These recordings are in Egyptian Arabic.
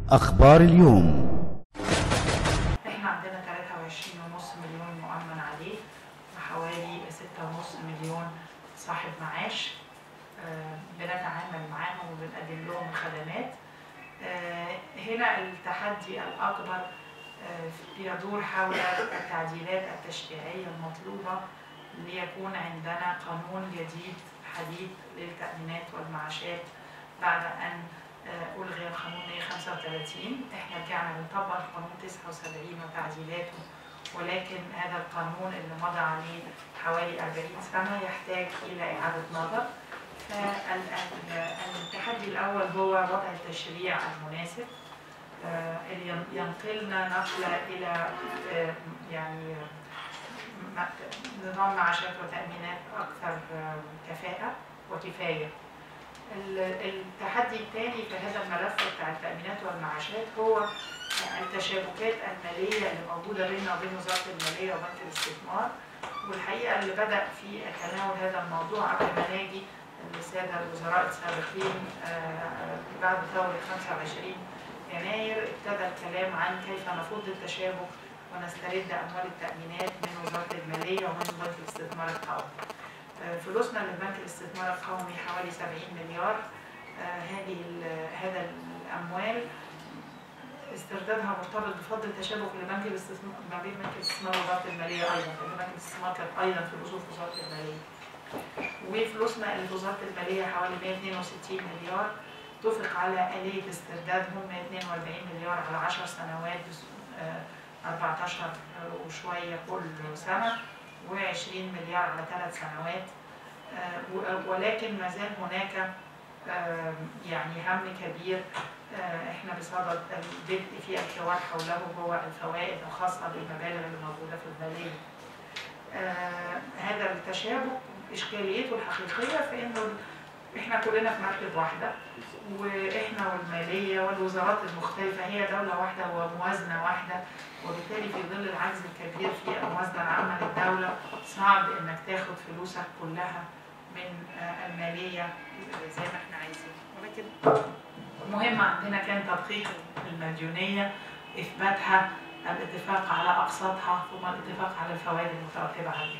أخبار اليوم احنا عندنا 23.5 مليون مؤمن عليه وحوالي 6.5 مليون صاحب معاش آه، بنتعامل معاهم وبنقدم لهم خدمات آه، هنا التحدي الأكبر آه، بيدور حول التعديلات التشريعية المطلوبة ليكون عندنا قانون جديد حديث للتأمينات والمعاشات بعد أن آه، ألغي القانون 135 احنا رجعنا بنطبق قانون 79 وتعديلاته ولكن هذا القانون اللي مضى عليه حوالي 40 سنة يحتاج إلى إعادة نظر فالتحدي الأول هو وضع التشريع المناسب آه، اللي ين- ينقلنا نقلة إلى آه، يعني م- نظام معاشات وتأمينات أكثر آه، كفاءة وكفاية ال- التحدي الثاني في هذا الملف بتاع التأمينات والمعاشات هو التشابكات المالية اللي موجودة بيننا وبين وزارة المالية وبنك الاستثمار والحقيقة اللي بدأ في تناول هذا الموضوع قبل ما ناجي السادة الوزراء السابقين آه، بعد ثورة 25 يناير ابتدى الكلام عن كيف نفض التشابك ونسترد أموال التأمينات من وزارة المالية ومن بنك الاستثمار القومي. آه، فلوسنا من بنك الاستثمار القومي حوالي 70 مليار آه، هذه ال- هذا الأموال استردادها مرتبط بفضل التشابك لبنك الاستثمار ما بين بنك الاستثمار ووزاره الماليه ايضا لان بنك الاستثمار كان ايضا في الاصول في وزاره الماليه. وفلوسنا اللي في وزاره الماليه حوالي 162 مليار اتفق على آلية استردادهم 142 مليار على 10 سنوات بس- آه، 14 وشوية كل سنة و20 مليار على ثلاث سنوات آه، و- ولكن ما زال هناك آه، يعني هم كبير آه، احنا بصدد البدء في الحوار حوله هو الفوائد الخاصة بالمبالغ اللي موجودة في المالية. آه، هذا التشابك اشكاليته الحقيقية في انه احنا كلنا في مركب واحدة واحنا والمالية والوزارات المختلفة هي دولة واحدة وموازنة واحدة وبالتالي في ظل العجز الكبير في الموازنة العامة للدولة صعب انك تاخد فلوسك كلها من آه، المالية زي ما احنا عايزين ولكن مهم عندنا كان تدقيق المديونية إثباتها الاتفاق على أقساطها ثم الاتفاق على الفوائد المترتبة عليها.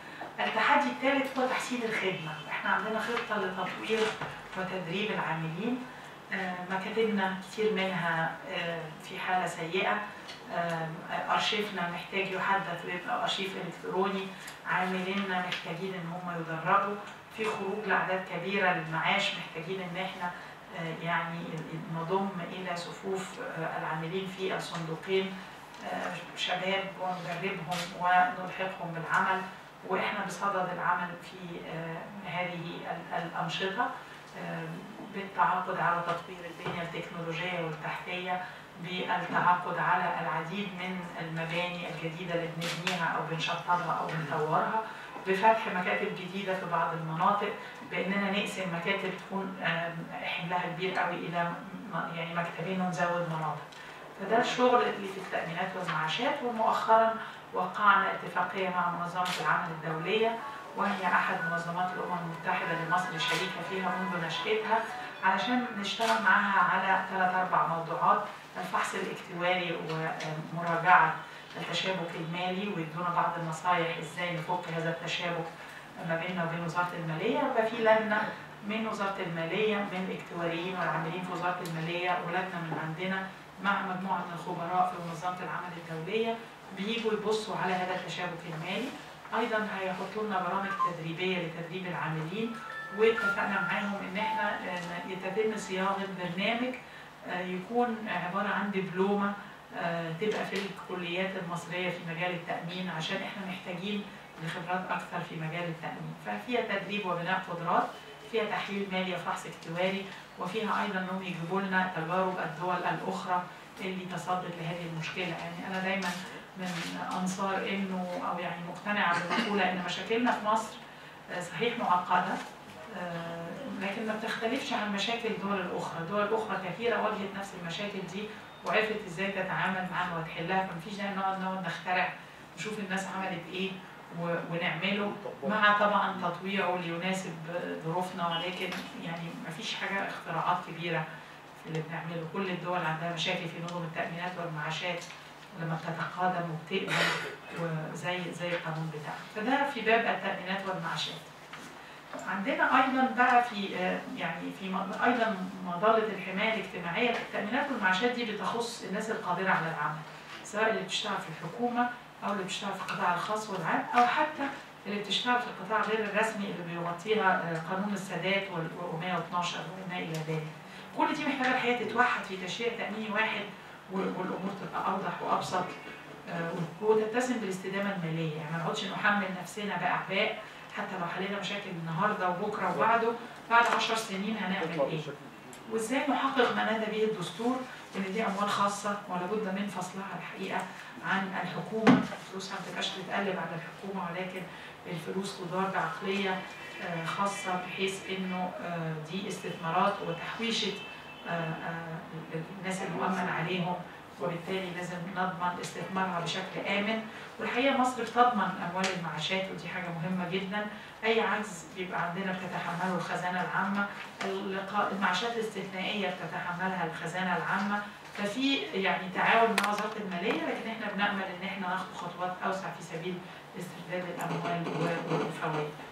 التحدي الثالث هو تحسين الخدمة، احنا عندنا خطة لتطوير وتدريب العاملين آه، مكاتبنا كتير منها آه، في حالة سيئة آه، أرشيفنا محتاج يحدث ويبقى أرشيف إلكتروني عامليننا محتاجين إن هم يدربوا في خروج لأعداد كبيرة للمعاش محتاجين إن احنا آه، يعني نضم إلى صفوف آه، العاملين في الصندوقين آه، شباب وندربهم ونلحقهم بالعمل وإحنا بصدد العمل في آه، هذه ال- الأنشطة آه، بالتعاقد على تطوير البنية التكنولوجية والتحتية بالتعاقد على العديد من المباني الجديدة اللي بنبنيها أو بنشطبها أو بنطورها بفتح مكاتب جديدة في بعض المناطق باننا نقسم مكاتب تكون آم، حملها كبير قوي الى م- يعني مكتبين ونزود مناطق فده الشغل اللي في التامينات والمعاشات ومؤخرا وقعنا اتفاقيه مع منظمه العمل الدوليه وهي احد منظمات الامم المتحده اللي مصر شريكه فيها منذ نشاتها علشان نشتغل معاها على ثلاث اربع موضوعات الفحص الاكتواري ومراجعه التشابك المالي ويدونا بعض النصائح ازاي نفك هذا التشابك ما بيننا وبين وزاره الماليه يبقى في لجنه من وزاره الماليه من الاكتواريين والعاملين في وزاره الماليه ولجنه من عندنا مع مجموعه من الخبراء في منظمه العمل الدوليه بيجوا يبصوا على هذا التشابك المالي ايضا هيحطوا لنا برامج تدريبيه لتدريب العاملين واتفقنا معاهم ان احنا آه، يتم صياغه برنامج آه، يكون عباره عن دبلومه آه، تبقى في الكليات المصريه في مجال التامين عشان احنا محتاجين لخبرات اكثر في مجال التامين ففيها تدريب وبناء قدرات فيها تحليل مالي وفحص اكتواري وفيها ايضا انهم يجيبوا لنا تجارب الدول الاخرى اللي تصدت لهذه المشكله يعني انا دايما من انصار انه او يعني مقتنعه بالمقوله ان مشاكلنا في مصر آه، صحيح معقده آه، لكن ما بتختلفش عن مشاكل الدول الاخرى، الدول الاخرى كثيره واجهت نفس المشاكل دي وعرفت ازاي تتعامل معاها وتحلها فمفيش داعي نقعد نقعد نخترع نشوف الناس عملت ايه و- ونعمله مع طبعا تطويعه ليناسب ظروفنا ولكن يعني مفيش حاجه اختراعات كبيره اللي بنعمله كل الدول عندها مشاكل في نظم التأمينات والمعاشات لما بتتقادم وبتقبل وزي زي القانون بتاعها فده في باب التأمينات والمعاشات عندنا ايضا بقى في آه، يعني في م- ايضا مظله الحمايه الاجتماعيه التامينات والمعاشات دي بتخص الناس القادره على العمل سواء اللي بتشتغل في الحكومه او اللي بتشتغل في القطاع الخاص والعام او حتى اللي بتشتغل في القطاع غير الرسمي اللي بيغطيها آه، قانون السادات وال 112 وما الى ذلك. كل دي محتاجه الحقيقه تتوحد في تشريع تاميني واحد و- والامور تبقى اوضح وابسط آه، وتتسم بالاستدامه الماليه، يعني ما نقعدش نحمل نفسنا باعباء حتى لو حلينا مشاكل النهارده وبكره وبعده بعد 10 سنين هنعمل ايه؟ وازاي نحقق ما نادى به الدستور ان دي اموال خاصه ولا بد من فصلها الحقيقه عن الحكومه، الفلوس ما تبقاش تتقلب على الحكومه ولكن الفلوس تدار بعقليه آه، خاصه بحيث انه آه، دي استثمارات وتحويشه آه، آه، الناس المؤمن عليهم وبالتالي لازم نضمن استثمارها بشكل امن والحقيقه مصر بتضمن اموال المعاشات ودي حاجه مهمه جدا اي عجز بيبقى عندنا بتتحمله الخزانه العامه اللقاء- المعاشات الاستثنائيه بتتحملها الخزانه العامه ففي يعني تعاون مع وزاره الماليه لكن احنا بنامل ان احنا ناخد خطوات اوسع في سبيل استرداد الاموال والفوائد